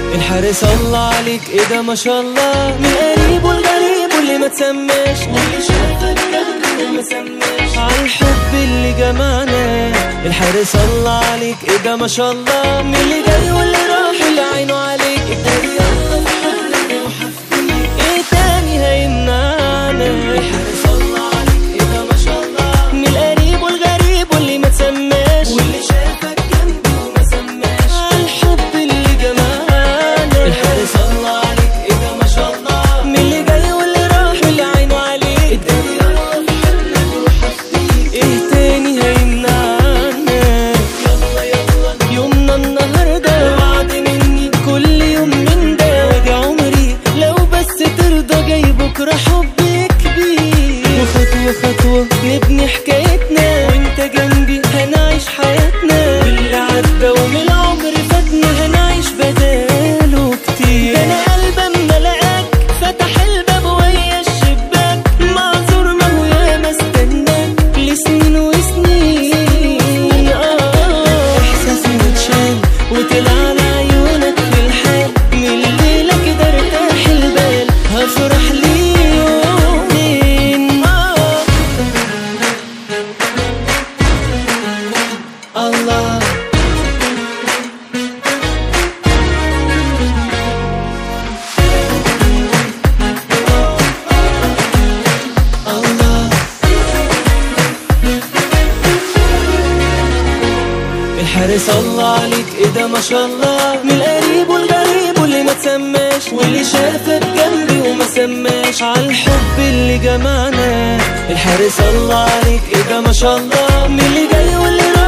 الحارس الله عليك ايه ده ما شاء الله من قريب والغريب واللي ما تسماش واللي شافك جنبي وما سماش عالحب اللي جمعنا الحارس الله عليك ايه ده ما شاء الله من اللي جاي واللي راح اللي عينه عليك اتاري يلا في حالك وحفظيك ايه تاني هيمنعنا الحارس الله عليك ايه ده ما شاء الله من القريب والغريب واللي ما تسماش واللي شافك جنبي وما سماش الحب اللي جمعنا الحارس الله عليك ايه ده ما شاء الله من اللي جاي واللي راح واللي عينه عليك اداني يلا في حلك وحفظيك ايه تاني هيمنعنا يلا يلا يومنا النهارده وعد مني كل يوم من ده وادي عمري لو بس ترضى جاي بكره حب كبير وخطوه خطوه نبني حكايتنا وانت جنبي هنعيش حياتنا اللي عدى ومن العمر فاتنا هنعيش بداله كتير ده انا قلبي اما لقاك فتح الباب ويا الشباك معذور ما هو ياما استناك لسنين وسنين اه احساسي متشال وطلع على عيونك في الحال من الليله كده ارتاح البال هفرح لي يومين آه الله الله الحارس الله عليك ايه ده ما شاء الله من القريب والغريب واللي ما تسماش واللي شافك جنبي وما سماش عالحب اللي جمعنا الحارس الله عليك ايه ده ما شاء الله من اللي جاي واللي